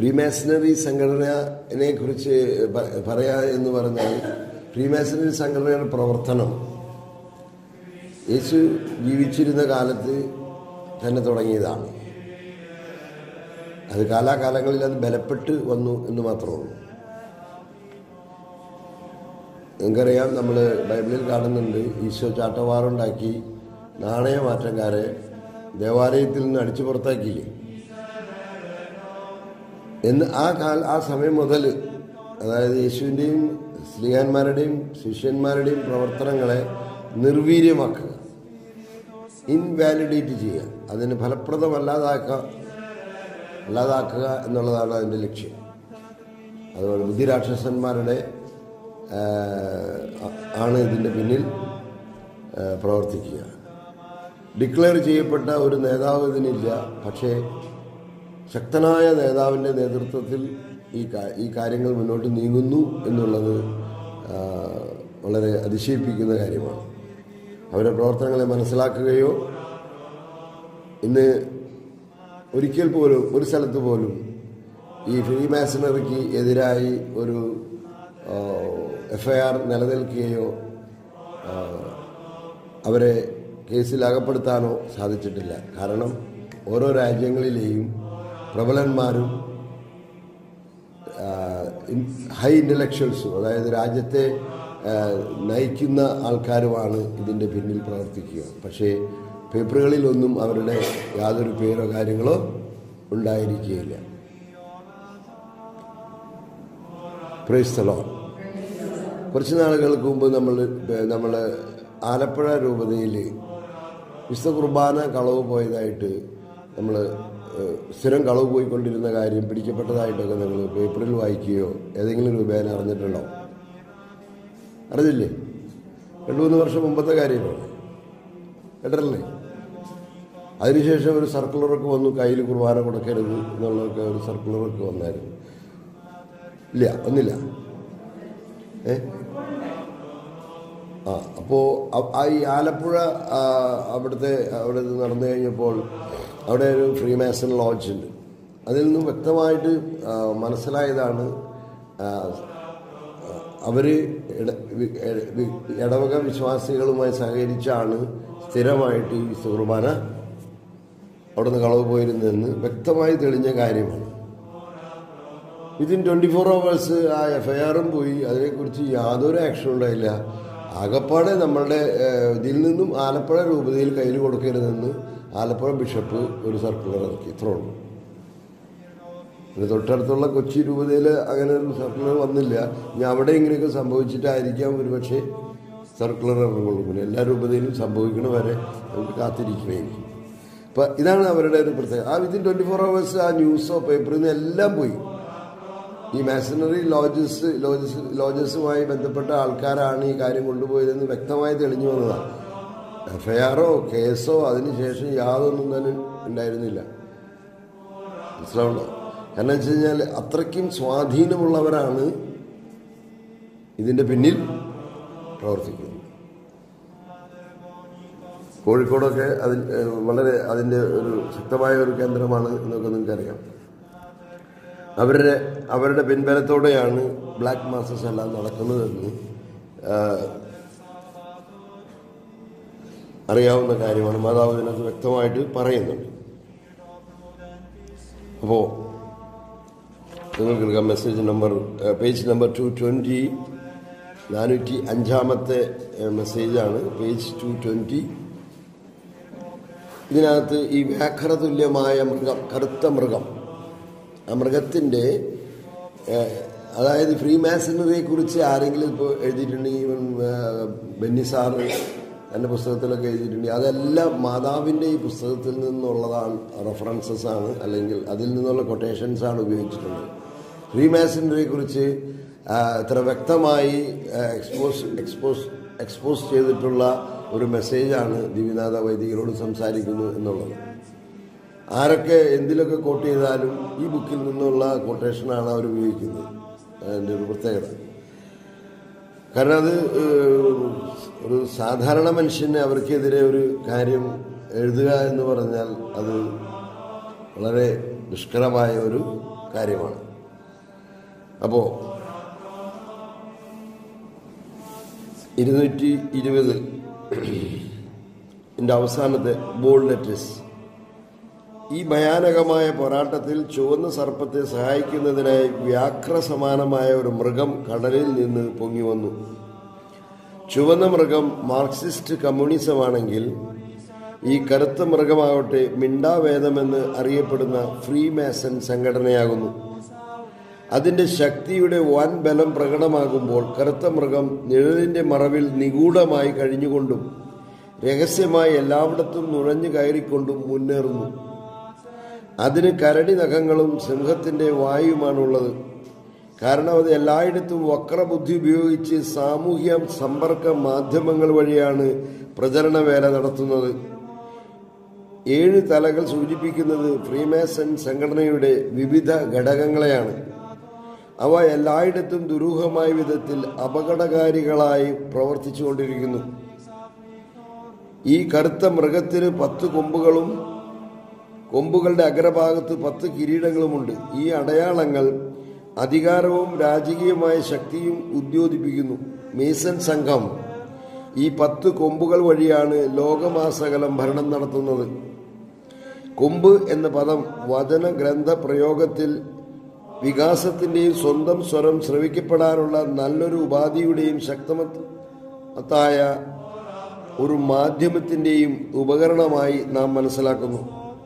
ഫ്രീമാസണറി സംഘടനയെ കുറിച്ച് പ- പറയാ എന്ന് പറഞ്ഞാൽ ഫ്രീമാസണറി സംഘടനയുടെ പ്രവർത്തനം യേശു ജീവിച്ചിരുന്ന കാലത്ത് തന്നെ തുടങ്ങിയതാണ് അത് കാലാകാലങ്ങളിൽ അത് ബലപ്പെട്ട് വന്നു എന്ന് മാത്രമേ ഉള്ളൂ നിങ്ങൾക്കറിയാം നമ്മൾ ബൈബിളിൽ കാണുന്നുണ്ട് ഈശോ ചാട്ടവാറുണ്ടാക്കി നാണയമാറ്റക്കാരെ ദേവാലയത്തിൽ നിന്ന് അടിച്ചു പുറത്താക്കിയില്ലേ എന്ന് ആ കാല ആ സമയം മുതൽ അതായത് യേശുവിൻ്റെയും സ്ത്രീയന്മാരുടെയും ശിഷ്യന്മാരുടെയും പ്രവർത്തനങ്ങളെ നിർവീര്യമാക്കുക ഇൻവാലിഡേറ്റ് ചെയ്യുക അതിന് ഫലപ്രദമല്ലാതാക്കുക അല്ലാതാക്കുക എന്നുള്ളതാണ് അതിൻ്റെ ലക്ഷ്യം അതുപോലെ ബുദ്ധിരാക്ഷസന്മാരുടെ ആ, ആണ് ഇതിൻ്റെ പിന്നിൽ ആ, പ്രവർത്തിക്കുക ഡിക്ലെയർ ചെയ്യപ്പെട്ട ഒരു നേതാവ് ഇതിനില്ല പക്ഷേ ശക്തനായ നേതാവിൻ്റെ നേതൃത്വത്തിൽ ഈ കാ- ഈ കാര്യങ്ങൾ മുന്നോട്ട് നീങ്ങുന്നു എന്നുള്ളത് ആ, വളരെ അതിശയിപ്പിക്കുന്ന കാര്യമാണ് അവരുടെ പ്രവർത്തനങ്ങളെ മനസ്സിലാക്കുകയോ ഇന്ന് ഒരിക്കൽ പോലും ഒരു സ്ഥലത്ത് പോലും ഈ ഫ്രീ മാസണറിക്ക് എതിരായി ഒരു എഫ് ഐ ആർ നിലനിൽക്കുകയോ ആ, അവരെ കേസിൽ അകപ്പെടുത്താനോ സാധിച്ചിട്ടില്ല കാരണം ഓരോ രാജ്യങ്ങളിലെയും പ്രബലന്മാരും ഹൈ ഇൻ്റലക്ച്വൽസും അതായത് രാജ്യത്തെ ആ, നയിക്കുന്ന ആൾക്കാരുമാണ് ഇതിൻ്റെ പിന്നിൽ പ്രവർത്തിക്കുക പക്ഷേ പേപ്പറുകളിലൊന്നും അവരുടെ യാതൊരു പേരോ കാര്യങ്ങളോ ഉണ്ടായിരിക്കുകയില്ല പ്രൈസ്തലോ കുറച്ച് നാളുകൾക്ക് മുമ്പ് നമ്മൾ നമ്മൾ ആലപ്പുഴ രൂപതയിൽ വിശുദ്ധ കുർബാന കളവ് പോയതായിട്ട് നമ്മൾ സ്ഥിരം കളവ് പോയിക്കൊണ്ടിരുന്ന കാര്യം പിടിക്കപ്പെട്ടതായിട്ടൊക്കെ നിങ്ങൾ പേപ്പറിൽ വായിക്കുകയോ ഏതെങ്കിലും രൂപേന അറിഞ്ഞിട്ടുണ്ടോ അറിഞ്ഞില്ലേ രണ്ടു മൂന്ന് വർഷം മുമ്പത്തെ കാര്യമാണ് കേട്ടല്ലേ അതിനുശേഷം ഒരു സർക്കുലറൊക്കെ വന്നു കയ്യിൽ കുർബാന കൊടുക്കരുത് എന്നുള്ളതൊക്കെ ഒരു സർക്കുലറൊക്കെ വന്നായിരുന്നു ഇല്ല ഒന്നില്ല ഏ ആ അപ്പോൾ ആ ഈ ആലപ്പുഴ ആ, അവിടുത്തെ അവിടെ ഇത് നടന്നു കഴിഞ്ഞപ്പോൾ അവിടെ ഒരു ഫ്രീ മാസൺ ലോഡ്ജ് ഉണ്ട് അതിൽ നിന്നും വ്യക്തമായിട്ട് ആ, മനസ്സിലായതാണ് ആ, അവർ ഇടവക വിശ്വാസികളുമായി സഹകരിച്ചാണ് സ്ഥിരമായിട്ട് ഈ കുർബാന അവിടുന്ന് കളവ് പോയിരുന്നതെന്ന് വ്യക്തമായി തെളിഞ്ഞ കാര്യമാണ് വിതിൻ ട്വൻറ്റി ഫോർ അവേഴ്സ് ആ എഫ് ഐ ആറും പോയി അതിനെക്കുറിച്ച് യാതൊരു ആക്ഷനും ഉണ്ടായില്ല ആകപ്പാടെ നമ്മളുടെ ഏഹ്, ഇതിൽ നിന്നും ആലപ്പുഴ രൂപതയിൽ കയ്യിൽ കൊടുക്കരുതെന്ന് ആലപ്പുഴ ബിഷപ്പ് ഒരു സർക്കുലർ ഇറക്കി ഇത്രേ ഉള്ളൂ പിന്നെ തൊട്ടടുത്തുള്ള കൊച്ചി രൂപതയിൽ അങ്ങനെ ഒരു സർക്കുലർ വന്നില്ല ഇനി അവിടെ ഇങ്ങനെയൊക്കെ സംഭവിച്ചിട്ടായിരിക്കാം ഒരുപക്ഷെ സർക്കുലർ ഇറങ്ങുള്ളൂ പിന്നെ എല്ലാ രൂപതയിലും സംഭവിക്കണ വരെ നമുക്ക് കാത്തിരിക്കുകയായിരിക്കും അപ്പം ഇതാണ് അവരുടെ ഒരു പ്രത്യേകത ആ വിത്തിൻ ട്വൻറ്റി ഫോർ അവേഴ്സ് ആ ന്യൂസോ പേപ്പറിൽ നിന്ന് എല്ലാം പോയി ഈ മാസണറി ലോഡ്ജസ് ലോഡ്ജസ് ലോഡ്ജസുമായി ബന്ധപ്പെട്ട ആൾക്കാരാണ് ഈ കാര്യം കൊണ്ടുപോയതെന്ന് വ്യക്തമായി തെളിഞ്ഞു വന്നതാണ് എഫ് ഐ ആറോ കേസോ അതിനുശേഷം യാതൊന്നും തന്നെ ഉണ്ടായിരുന്നില്ല മനസ്സിലാവണ്ടോ കാരണം വെച്ച് കഴിഞ്ഞാൽ അത്രയ്ക്കും സ്വാധീനമുള്ളവരാണ് ഇതിൻ്റെ പിന്നിൽ പ്രവർത്തിക്കുന്നത് കോഴിക്കോടൊക്കെ അതിൽ ഏഹ്, വളരെ അതിൻ്റെ ഒരു ശക്തമായ ഒരു കേന്ദ്രമാണ് എന്നൊക്കെ നിങ്ങൾക്കറിയാം അവരുടെ അവരുടെ പിൻബലത്തോടെയാണ് ബ്ലാക്ക് മാസസ് എല്ലാം നടക്കുന്നതെന്ന് ആ, അറിയാവുന്ന കാര്യമാണ് മാതാവ് ഇതിനകത്ത് വ്യക്തമായിട്ട് പറയുന്നുണ്ട് അപ്പോൾ നിങ്ങൾക്ക് എടുക്കാം message number page number two twenty നാനൂറ്റി അഞ്ചാമത്തെ ഏഹ്, മെസ്സേജാണ് പേജ് ടു ട്വൻറ്റി ഇതിനകത്ത് ഈ വ്യാഘ്രതുല്യമായ മൃഗം കറുത്ത മൃഗം ആ മൃഗത്തിൻ്റെ ഏഹ്, അതായത് ഫ്രീ മാസണറിയെ കുറിച്ച് ആരെങ്കിലും ഇപ്പോൾ എഴുതിയിട്ടുണ്ടെങ്കിൽ ഇവൻ ഏഹ്, ബെന്നി സാറ് എൻ്റെ പുസ്തകത്തിലൊക്കെ എഴുതിയിട്ടുണ്ടെങ്കിൽ അതെല്ലാം മാതാവിൻ്റെ ഈ പുസ്തകത്തിൽ നിന്നുള്ളതാണ് റെഫറൻസസ് ആണ് അല്ലെങ്കിൽ അതിൽ നിന്നുള്ള കൊട്ടേഷൻസ് ആണ് ഉപയോഗിച്ചിട്ടുള്ളത് ഫ്രീ മാസണറിയെ കുറിച്ച് ആ, ഇത്ര വ്യക്തമായി എക്സ്പോസ് എക്സ്പോസ് എക്സ്പോസ് ചെയ്തിട്ടുള്ള ഒരു മെസ്സേജാണ് ദിവ്യനാഥ വൈദികരോട് സംസാരിക്കുന്നു എന്നുള്ളത് ആരൊക്കെ എന്തിലൊക്കെ കോട്ട് ചെയ്താലും ഈ ബുക്കിൽ നിന്നുള്ള കൊട്ടേഷനാണ് അവർ ഉപയോഗിക്കുന്നത് അതിൻ്റെ ഒരു പ്രത്യേകത കാരണം അത് ഏഹ്, ഒരു സാധാരണ മനുഷ്യന് അവർക്കെതിരെ ഒരു കാര്യം എഴുതുക എന്ന് പറഞ്ഞാൽ അത് വളരെ ദുഷ്കരമായ ഒരു കാര്യമാണ് അപ്പോൾ ഇരുന്നൂറ്റി ഇരുപത് എൻ്റെ അവസാനത്തെ ബോൾഡ് ലെറ്റേഴ്സ് ഈ ഭയാനകമായ പോരാട്ടത്തിൽ ചുവന്ന സർപ്പത്തെ സഹായിക്കുന്നതിനായി വ്യാഘ്ര സമാനമായ ഒരു മൃഗം കടലിൽ നിന്ന് പൊങ്ങി വന്നു ചുവന്ന മൃഗം മാർക്സിസ്റ്റ് കമ്മ്യൂണിസമാണെങ്കിൽ ഈ കറുത്ത മൃഗമാവട്ടെ മിണ്ടാവേദമെന്ന് അറിയപ്പെടുന്ന ഫ്രീ മാസൺ സംഘടനയാകുന്നു അതിന്റെ ശക്തിയുടെ വൻ ബലം പ്രകടമാകുമ്പോൾ കറുത്ത മൃഗം നിഴലിന്റെ മറവിൽ നിഗൂഢമായി കഴിഞ്ഞുകൊണ്ടും രഹസ്യമായി എല്ലായിടത്തും നുഴഞ്ഞു കയറിക്കൊണ്ടും മുന്നേറുന്നു അതിന് കരടി നഖങ്ങളും സിംഹത്തിന്റെ വായുമാണുള്ളത് കാരണം അത് എല്ലായിടത്തും വക്രബുദ്ധി ഉപയോഗിച്ച് സാമൂഹ്യ സമ്പർക്ക മാധ്യമങ്ങൾ വഴിയാണ് പ്രചരണ വേല നടത്തുന്നത് ഏഴ് തലകൾ സൂചിപ്പിക്കുന്നത് ഫ്രീമേസൺ സംഘടനയുടെ വിവിധ ഘടകങ്ങളെയാണ് അവ എല്ലായിടത്തും ദുരൂഹമായ വിധത്തിൽ അപകടകാരികളായി പ്രവർത്തിച്ചുകൊണ്ടിരിക്കുന്നു ഈ കറുത്ത മൃഗത്തിന് പത്ത് കൊമ്പുകളും കൊമ്പുകളുടെ അഗ്രഭാഗത്ത് പത്ത് കിരീടങ്ങളുമുണ്ട് ഈ അടയാളങ്ങൾ അധികാരവും രാജകീയമായ ശക്തിയും ഉദ്യോതിപ്പിക്കുന്നു മേസൺ സംഘം ഈ പത്ത് കൊമ്പുകൾ വഴിയാണ് ലോകമാസകലം ഭരണം നടത്തുന്നത് കൊമ്പ് എന്ന പദം വചന ഗ്രന്ഥ പ്രയോഗത്തിൽ വികാസത്തിന്റെയും സ്വന്തം സ്വരം ശ്രവിക്കപ്പെടാനുള്ള നല്ലൊരു ഉപാധിയുടെയും ശക്തമത്തായ ഒരു മാധ്യമത്തിന്റെയും ഉപകരണമായി നാം മനസ്സിലാക്കുന്നു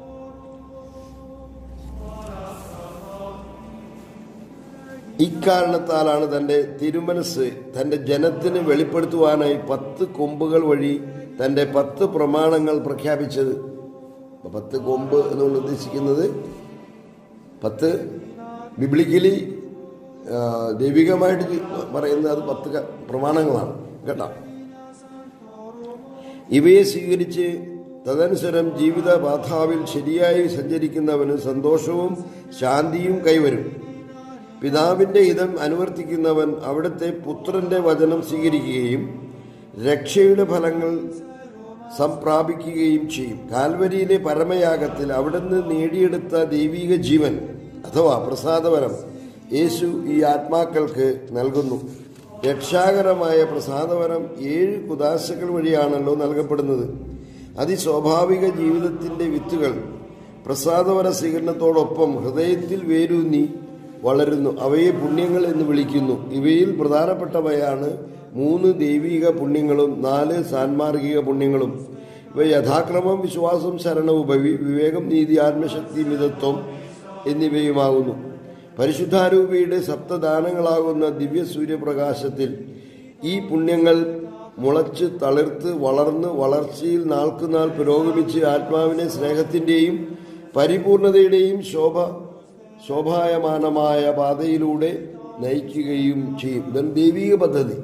ഇക്കാരണത്താലാണ് തന്റെ തിരുമനസ് തന്റെ ജനത്തിന് വെളിപ്പെടുത്തുവാനായി പത്ത് കൊമ്പുകൾ വഴി തന്റെ പത്ത് പ്രമാണങ്ങൾ പ്രഖ്യാപിച്ചത് അപ്പൊ പത്ത് കൊമ്പ് എന്നുകൊണ്ട് ഉദ്ദേശിക്കുന്നത് പത്ത് ബിബ്ലിക്കലി ആ, ദൈവികമായിട്ട് പറയുന്നത് അത് പത്ത് ക- പ്രമാണങ്ങളാണ് കേട്ടോ ഇവയെ സ്വീകരിച്ച് തദനുസരം ജീവിത പാഥാവിൽ ശരിയായി സഞ്ചരിക്കുന്നവന് സന്തോഷവും ശാന്തിയും കൈവരും പിതാവിന്റെ ഹിതം അനുവർത്തിക്കുന്നവൻ അവിടുത്തെ പുത്രന്റെ വചനം സ്വീകരിക്കുകയും രക്ഷയുടെ ഫലങ്ങൾ സംപ്രാപിക്കുകയും ചെയ്യും കാൽവരിയിലെ പരമയാഗത്തിൽ അവിടുന്ന് നേടിയെടുത്ത ദൈവിക ജീവൻ അഥവാ പ്രസാദവരം യേശു ഈ ആത്മാക്കൾക്ക് നൽകുന്നു രക്ഷാകരമായ പ്രസാദവരം ഏഴ് കുദാശകൾ വഴിയാണല്ലോ നൽകപ്പെടുന്നത് അതിസ്വാഭാവിക ജീവിതത്തിന്റെ വിത്തുകൾ പ്രസാദവര സ്വീകരണത്തോടൊപ്പം ഹൃദയത്തിൽ വേരൂന്നി വളരുന്നു അവയെ പുണ്യങ്ങൾ എന്ന് വിളിക്കുന്നു ഇവയിൽ പ്രധാനപ്പെട്ടവയാണ് മൂന്ന് ദൈവിക പുണ്യങ്ങളും നാല് സാൻമാർഗിക പുണ്യങ്ങളും ഇവ യഥാക്രമം വിശ്വാസം ശരണവുപവി വിവേകം നീതി ആത്മശക്തി മിതത്വം എന്നിവയുമാകുന്നു പരിശുദ്ധാരൂപിയുടെ സപ്തദാനങ്ങളാകുന്ന ദിവ്യ സൂര്യപ്രകാശത്തിൽ ഈ പുണ്യങ്ങൾ മുളച്ച് തളിർത്ത് വളർന്ന് വളർച്ചയിൽ നാൾക്കുനാൾ പുരോഗമിച്ച് ആത്മാവിനെ സ്നേഹത്തിന്റെയും പരിപൂർണതയുടെയും ശോഭ ശോഭായമാനമായ പാതയിലൂടെ നയിക്കുകയും ചെയ്യും ഇതാണ് ദൈവിക പദ്ധതി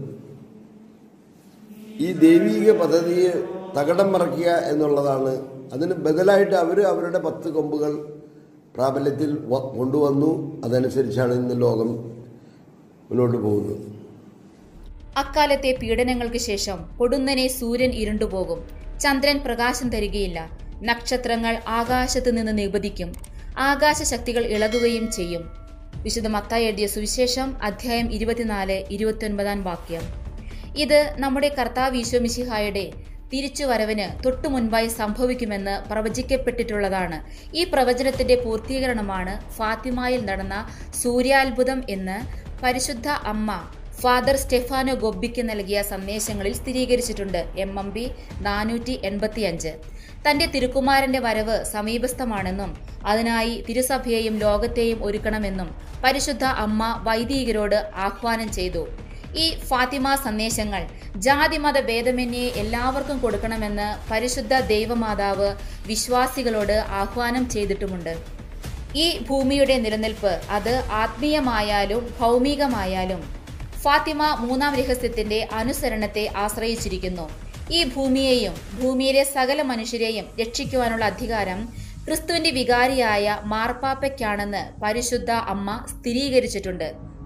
ഈ ദൈവിക പദ്ധതിയെ തകടം മറയ്ക്കുക എന്നുള്ളതാണ് അതിന് ബദലായിട്ട് അവർ അവരുടെ പത്ത് കൊമ്പുകൾ പ്രാബല്യത്തിൽ വ- കൊണ്ടുവന്നു അതനുസരിച്ചാണ് ഇന്ന് ലോകം മുന്നോട്ട് പോകുന്നത് അക്കാലത്തെ പീഡനങ്ങൾക്ക് ശേഷം പൊടുന്നനെ സൂര്യൻ ഇരുണ്ടുപോകും ചന്ദ്രൻ പ്രകാശം തരികയില്ല നക്ഷത്രങ്ങൾ ആകാശത്ത് നിന്ന് നിപതിക്കും ആകാശശക്തികൾ ഇളകുകയും ചെയ്യും വിശുദ്ധ മത്തായി എഴുതിയ സുവിശേഷം അധ്യായം ഇരുപത്തിനാല് ഇരുപത്തിയൊൻപതാം വാക്യം ഇത് നമ്മുടെ കർത്താവ് ഈശോമിശിഹായുടെ തിരിച്ചുവരവിന് തൊട്ടു മുൻപായി സംഭവിക്കുമെന്ന് പ്രവചിക്കപ്പെട്ടിട്ടുള്ളതാണ് ഈ പ്രവചനത്തിന്റെ പൂർത്തീകരണമാണ് ഫാത്തിമയിൽ നടന്ന സൂര്യാത്ഭുതം എന്ന് പരിശുദ്ധ അമ്മ ഫാദർ സ്റ്റെഫാനോ ഗൊബിക്ക് നൽകിയ സന്ദേശങ്ങളിൽ സ്ഥിരീകരിച്ചിട്ടുണ്ട് എം എം ബി നാനൂറ്റി എൺപത്തിയഞ്ച് തന്റെ തിരുക്കുമാരന്റെ വരവ് സമീപസ്ഥമാണെന്നും അതിനായി തിരുസഭയെയും ലോകത്തെയും ഒരുക്കണമെന്നും പരിശുദ്ധ അമ്മ വൈദികരോട് ആഹ്വാനം ചെയ്തു ഈ ഫാത്തിമ സന്ദേശങ്ങൾ ജാതിമത ഭേദമന്യേ എല്ലാവർക്കും കൊടുക്കണമെന്ന് പരിശുദ്ധ ദൈവമാതാവ് വിശ്വാസികളോട് ആഹ്വാനം ചെയ്തിട്ടുമുണ്ട് ഈ ഭൂമിയുടെ നിലനിൽപ്പ് അത് ആത്മീയമായാലും ഭൗമികമായാലും ഫാത്തിമ മൂന്നാം രഹസ്യത്തിന്റെ അനുസരണത്തെ ആശ്രയിച്ചിരിക്കുന്നു ഈ ഭൂമിയെയും ഭൂമിയിലെ സകല മനുഷ്യരെയും രക്ഷിക്കുവാനുള്ള അധികാരം ക്രിസ്തുവിന്റെ വികാരിയായ മാർപ്പാപ്പയ്ക്കാണെന്ന് പരിശുദ്ധ അമ്മ സ്ഥിരീകരിച്ചിട്ടുണ്ട്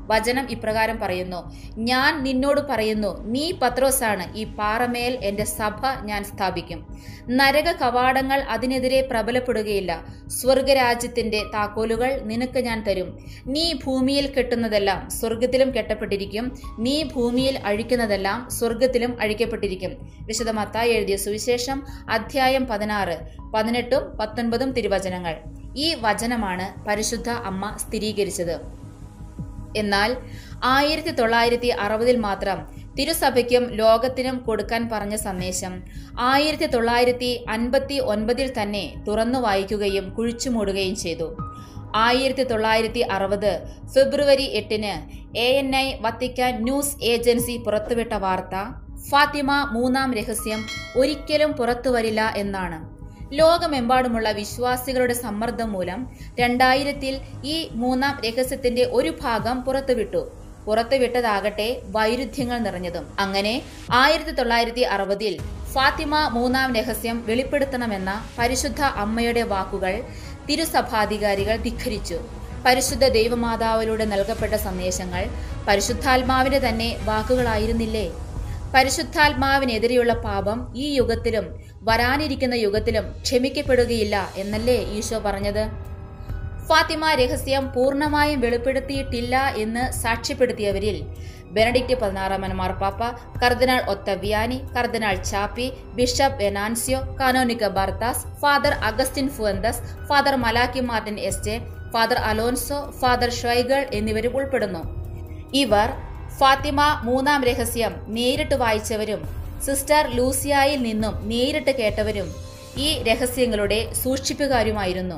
വചനം ഇപ്രകാരം പറയുന്നു ഞാൻ നിന്നോട് പറയുന്നു നീ പത്രോസാണ് ഈ പാറമേൽ എൻ്റെ സഭ ഞാൻ സ്ഥാപിക്കും നരക കവാടങ്ങൾ അതിനെതിരെ പ്രബലപ്പെടുകയില്ല സ്വർഗരാജ്യത്തിന്റെ താക്കോലുകൾ നിനക്ക് ഞാൻ തരും നീ ഭൂമിയിൽ കെട്ടുന്നതെല്ലാം സ്വർഗത്തിലും കെട്ടപ്പെട്ടിരിക്കും നീ ഭൂമിയിൽ അഴിക്കുന്നതെല്ലാം സ്വർഗത്തിലും അഴിക്കപ്പെട്ടിരിക്കും വിശുദ്ധ മത്തായി എഴുതിയ സുവിശേഷം അധ്യായം പതിനാറ് പതിനെട്ടും പത്തൊൻപതും തിരുവചനങ്ങൾ ഈ വചനമാണ് പരിശുദ്ധ അമ്മ സ്ഥിരീകരിച്ചത് എന്നാൽ ആയിരത്തി തൊള്ളായിരത്തി അറുപതിൽ മാത്രം തിരുസഭയ്ക്കും ലോകത്തിനും കൊടുക്കാൻ പറഞ്ഞ സന്ദേശം ആയിരത്തി തൊള്ളായിരത്തി അൻപത്തി ഒൻപതിൽ തന്നെ തുറന്നു വായിക്കുകയും കുഴിച്ചുമൂടുകയും ചെയ്തു ആയിരത്തി തൊള്ളായിരത്തി അറുപത് ഫെബ്രുവരി എട്ടിന് A N I Vatican news agency പുറത്തുവിട്ട വാർത്ത ഫാത്തിമ മൂന്നാം രഹസ്യം ഒരിക്കലും പുറത്തുവരില്ല എന്നാണ് ലോകമെമ്പാടുമുള്ള വിശ്വാസികളുടെ സമ്മർദ്ദം മൂലം രണ്ടായിരത്തിൽ ഈ മൂന്നാം രഹസ്യത്തിന്റെ ഒരു ഭാഗം പുറത്തുവിട്ടു പുറത്തുവിട്ടതാകട്ടെ വൈരുദ്ധ്യങ്ങൾ നിറഞ്ഞതും അങ്ങനെ ആയിരത്തി തൊള്ളായിരത്തി അറുപതിൽ ഫാത്തിമ മൂന്നാം രഹസ്യം വെളിപ്പെടുത്തണമെന്ന പരിശുദ്ധ അമ്മയുടെ വാക്കുകൾ തിരുസഭാധികാരികൾ ധിഖരിച്ചു പരിശുദ്ധ ദൈവമാതാവിലൂടെ നൽകപ്പെട്ട സന്ദേശങ്ങൾ പരിശുദ്ധാത്മാവിന്റെ തന്നെ വാക്കുകളായിരുന്നില്ലേ പരിശുദ്ധാത്മാവിനെതിരെയുള്ള പാപം ഈ യുഗത്തിലും വരാനിരിക്കുന്ന യുഗത്തിലും ക്ഷമിക്കപ്പെടുകയില്ല എന്നല്ലേ ഈശോ പറഞ്ഞത് ഫാത്തിമ രഹസ്യം പൂർണ്ണമായും വെളിപ്പെടുത്തിയിട്ടില്ല എന്ന് സാക്ഷ്യപ്പെടുത്തിയവരിൽ ബെനഡിക്റ്റ് പതിനാറാമൻ മാർപ്പാപ്പ കർദിനാൾ ഒത്തവ്യാനി കർദിനാൾ Ciappi bishop Venancio Canonico Barthas father Agustin Fuentes father Malachi Martin എസ്റ്റെ ഫാദർ അലോൻസോ ഫാദർ ഷൈഗൾ എന്നിവരും ഉൾപ്പെടുന്നു ഇവർ ഫാത്തിമ മൂന്നാം രഹസ്യം നേരിട്ട് വായിച്ചവരും സിസ്റ്റർ ലൂസിയായിൽ നിന്നും നേരിട്ട് കേട്ടവരും ഈ രഹസ്യങ്ങളുടെ സൂക്ഷിപ്പുകാരുമായിരുന്നു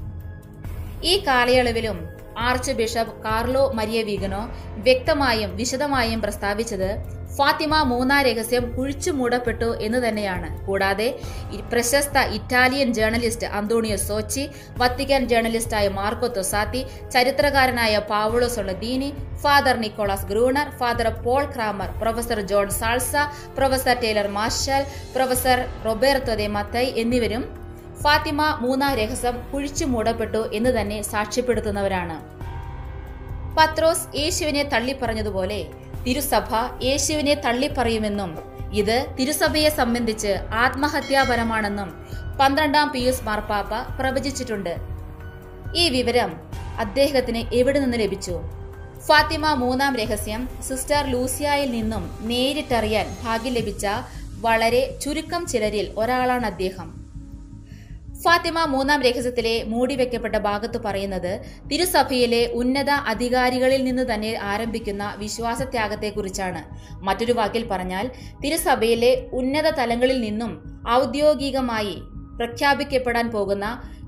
ഈ കാലയളവിലും archbishop Carlo Maria Vigano വ്യക്തമായും വിശദമായും പ്രസ്താവിച്ചത് ഫാത്തിമ മൂന്നാം രഹസ്യം കുഴിച്ചു മൂടപ്പെട്ടു എന്ന് തന്നെയാണ് കൂടാതെ ഈ പ്രശസ്ത ഇറ്റാലിയൻ ജേർണലിസ്റ്റ് അന്തോണിയോ സോച്ചി വത്തിക്കാൻ ജേർണലിസ്റ്റായ മാർക്കോ തൊസാത്തി ചരിത്രകാരനായ Paolo Soldini father Nicholas Gruner father Paul Kramer professor John Salza professor Taylor Marshall professor Roberto de Mattei എന്നിവരും ഫാത്തിമ മൂന്നാം രഹസ്യം കുഴിച്ചു മൂടപ്പെട്ടു എന്ന് തന്നെ സാക്ഷ്യപ്പെടുത്തുന്നവരാണ് പത്രോസ് യേശുവിനെ തള്ളിപ്പറഞ്ഞതുപോലെ തിരുസഭ യേശുവിനെ തള്ളിപ്പറയുമെന്നും ഇത് തിരുസഭയെ സംബന്ധിച്ച് ആത്മഹത്യാപരമാണെന്നും പന്ത്രണ്ടാം പിയൂസ് മാർപ്പാപ്പ പ്രവചിച്ചിട്ടുണ്ട് ഈ വിവരം അദ്ദേഹത്തിന് എവിടെ നിന്ന് ലഭിച്ചു ഫാത്തിമ മൂന്നാം രഹസ്യം സിസ്റ്റർ ലൂസിയായിൽ നിന്നും നേരിട്ടറിയാൻ ഭാഗ്യം ലഭിച്ച വളരെ ചുരുക്കം ചിലരിൽ ഒരാളാണ് അദ്ദേഹം ഫാത്തിമ മൂന്നാം രഹസ്യത്തിലെ മൂടിവെക്കപ്പെട്ട ഭാഗത്ത് പറയുന്നത് തിരുസഭയിലെ ഉന്നത അധികാരികളിൽ നിന്ന് തന്നെ ആരംഭിക്കുന്ന വിശ്വാസത്യാഗത്തെക്കുറിച്ചാണ് മറ്റൊരു വാക്കിൽ പറഞ്ഞാൽ തിരുസഭയിലെ ഉന്നത തലങ്ങളിൽ നിന്നും ഔദ്യോഗികമായി പ്രഖ്യാപിക്കപ്പെടാൻ പോകുന്ന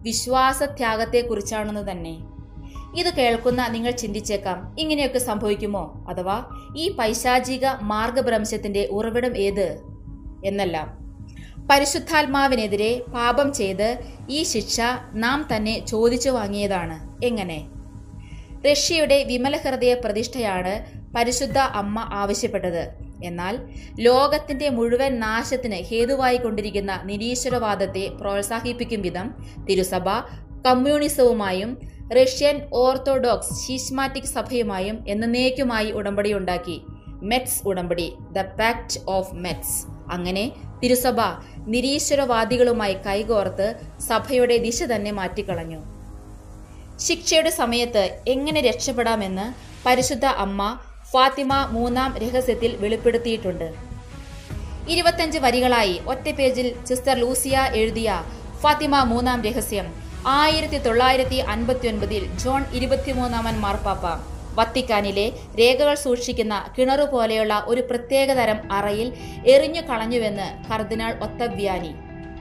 വിശ്വാസത്യാഗത്തെക്കുറിച്ചാണെന്ന് തന്നെ ഇത് കേൾക്കുന്ന നിങ്ങൾ ചിന്തിച്ചേക്കാം ഇങ്ങനെയൊക്കെ സംഭവിക്കുമോ അഥവാ ഈ പൈശാചിക മാർഗഭ്രംശത്തിന്റെ ഉറവിടം ഏത് എന്നെല്ലാം പരിശുദ്ധാത്മാവിനെതിരെ പാപം ചെയ്ത് ഈ ശിക്ഷ നാം തന്നെ ചോദിച്ചു വാങ്ങിയതാണ് എങ്ങനെ റഷ്യയുടെ വിമല ഹൃദയ പ്രതിഷ്ഠയാണ് പരിശുദ്ധ അമ്മ ആവശ്യപ്പെട്ടത് എന്നാൽ ലോകത്തിന്റെ മുഴുവൻ നാശത്തിന് ഹേതുവായിക്കൊണ്ടിരിക്കുന്ന നിരീശ്വരവാദത്തെ പ്രോത്സാഹിപ്പിക്കും വിധം തിരുസഭ കമ്മ്യൂണിസവുമായും റഷ്യൻ ഓർത്തഡോക്സ് ശീസ്മാറ്റിക് സഭയുമായും എന്നേക്കുമായി ഉടമ്പടിയുണ്ടാക്കി മെറ്റ്സ് ഉടമ്പടി ദ പാക്ട് ഓഫ് മെറ്റ്സ് അങ്ങനെ തിരുസഭ നിരീശ്വരവാദികളുമായി കൈകോർത്ത് സഭയുടെ ദിശ തന്നെ മാറ്റിക്കളഞ്ഞു ശിക്ഷയുടെ സമയത്ത് എങ്ങനെ രക്ഷപ്പെടാമെന്ന് പരിശുദ്ധ അമ്മ ഫാത്തിമ മൂന്നാം രഹസ്യത്തിൽ വെളിപ്പെടുത്തിയിട്ടുണ്ട് ഇരുപത്തഞ്ച് വരികളായി ഒറ്റ പേജിൽ സിസ്റ്റർ ലൂസിയ എഴുതിയ ഫാത്തിമ മൂന്നാം രഹസ്യം ആയിരത്തി തൊള്ളായിരത്തി അൻപത്തി ഒൻപതിൽ ജോൺ ഇരുപത്തിമൂന്നാമൻ മാർപ്പാപ്പ വത്തിക്കാനിലെ രേഖകൾ സൂക്ഷിക്കുന്ന കിണറു പോലെയുള്ള ഒരു പ്രത്യേകതരം അറയിൽ എറിഞ്ഞു കളഞ്ഞുവെന്ന് കർദിനാൾ ഒത്തവ്യാനി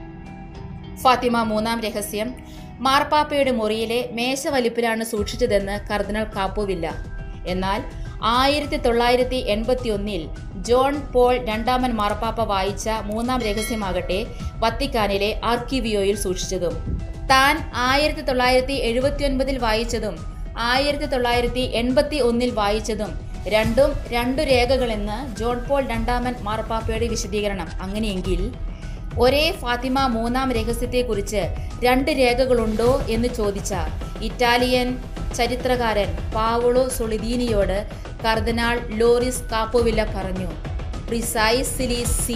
ഫാത്തിമ മൂന്നാം രഹസ്യം മാർപ്പാപ്പയുടെ മുറിയിലെ മേശവലിപ്പിലാണ് സൂക്ഷിച്ചതെന്ന് കർദിനാൾ കാപ്പുവില്ല എന്നാൽ ആയിരത്തി തൊള്ളായിരത്തി എൺപത്തി ഒന്നിൽ ജോൺ പോൾ രണ്ടാമൻ മാർപ്പാപ്പ വായിച്ച മൂന്നാം രഹസ്യമാകട്ടെ വത്തിക്കാനിലെ ആർക്കിവിയോയിൽ സൂക്ഷിച്ചതും താൻ ആയിരത്തി തൊള്ളായിരത്തി എഴുപത്തി ഒൻപതിൽ വായിച്ചതും ആയിരത്തി തൊള്ളായിരത്തി എൺപത്തി ഒന്നിൽ വായിച്ചതും രണ്ടും രണ്ടു രേഖകളെന്ന് ജോൺ പോൾ രണ്ടാമൻ മാർപ്പാപ്പയുടെ വിശദീകരണം അങ്ങനെയെങ്കിൽ ഒരേ ഫാത്തിമ മൂന്നാം രഹസ്യത്തെക്കുറിച്ച് രണ്ട് രേഖകളുണ്ടോ എന്ന് ചോദിച്ച ഇറ്റാലിയൻ ചരിത്രകാരൻ പാവുളോ സൊളിദീനിയോട് കർദിനാൾ ലോറിസ് കാപ്പോവില്ല പറഞ്ഞു പ്രിസൈസിലി സി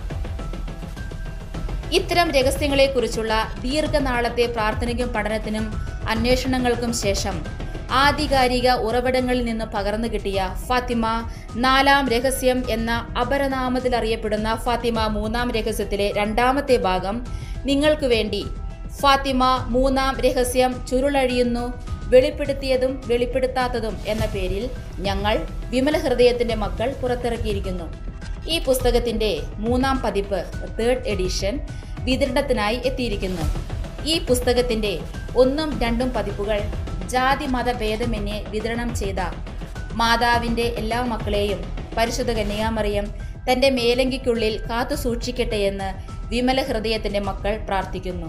ഇത്തരം രഹസ്യങ്ങളെക്കുറിച്ചുള്ള ദീർഘനാളത്തെ പ്രാർത്ഥനയ്ക്കും പഠനത്തിനും അന്വേഷണങ്ങൾക്കും ശേഷം ആധികാരിക ഉറവിടങ്ങളിൽ നിന്ന് പകർന്നു കിട്ടിയ ഫാത്തിമ നാലാം രഹസ്യം എന്ന അപരനാമത്തിൽ അറിയപ്പെടുന്ന ഫാത്തിമ മൂന്നാം രഹസ്യത്തിലെ രണ്ടാമത്തെ ഭാഗം നിങ്ങൾക്ക് വേണ്ടി ഫാത്തിമ മൂന്നാം രഹസ്യം ചുരുളഴിയുന്നു വെളിപ്പെടുത്തിയതും വെളിപ്പെടുത്താത്തതും എന്ന പേരിൽ ഞങ്ങൾ വിമല ഹൃദയത്തിന്റെ മക്കൾ പുറത്തിറക്കിയിരിക്കുന്നു ഈ പുസ്തകത്തിന്റെ മൂന്നാം പതിപ്പ് തേർഡ് എഡിഷൻ വിതരണത്തിനായി എത്തിയിരിക്കുന്നു ഈ പുസ്തകത്തിന്റെ ഒന്നും രണ്ടും പതിപ്പുകൾ ജാതി മത ഭേദമന്യേ വിതരണം ചെയ്ത മാതാവിന്റെ എല്ലാ മക്കളെയും പരിശുദ്ധ കന്യാമറിയം തന്റെ മേലങ്കിക്കുള്ളിൽ കാത്തു സൂക്ഷിക്കട്ടെ എന്ന് വിമല ഹൃദയത്തിന്റെ മക്കൾ പ്രാർത്ഥിക്കുന്നു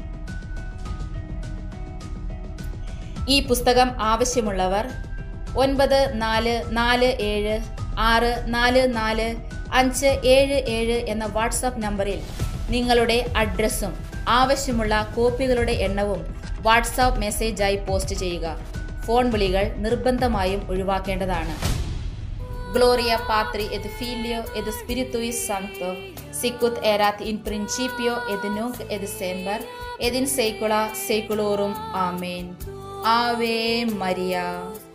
ഈ പുസ്തകം ആവശ്യമുള്ളവർ ഒൻപത് നാല് നാല് ഏഴ് ആറ് നാല് നാല് അഞ്ച് ഏഴ് ഏഴ് എന്ന വാട്സാപ്പ് നമ്പറിൽ നിങ്ങളുടെ അഡ്രസ്സും ആവശ്യമുള്ള കോപ്പികളുടെ എണ്ണവും വാട്സാപ്പ് മെസ്സേജായി പോസ്റ്റ് ചെയ്യുക ഫോൺ വിളികൾ നിർബന്ധമായും ഒഴിവാക്കേണ്ടതാണ് Gloria Patri et Filio et Spiritus Sancto, sicut erat in principio et nunc et semper et in saecula saeculorum. Amen. Ave Maria.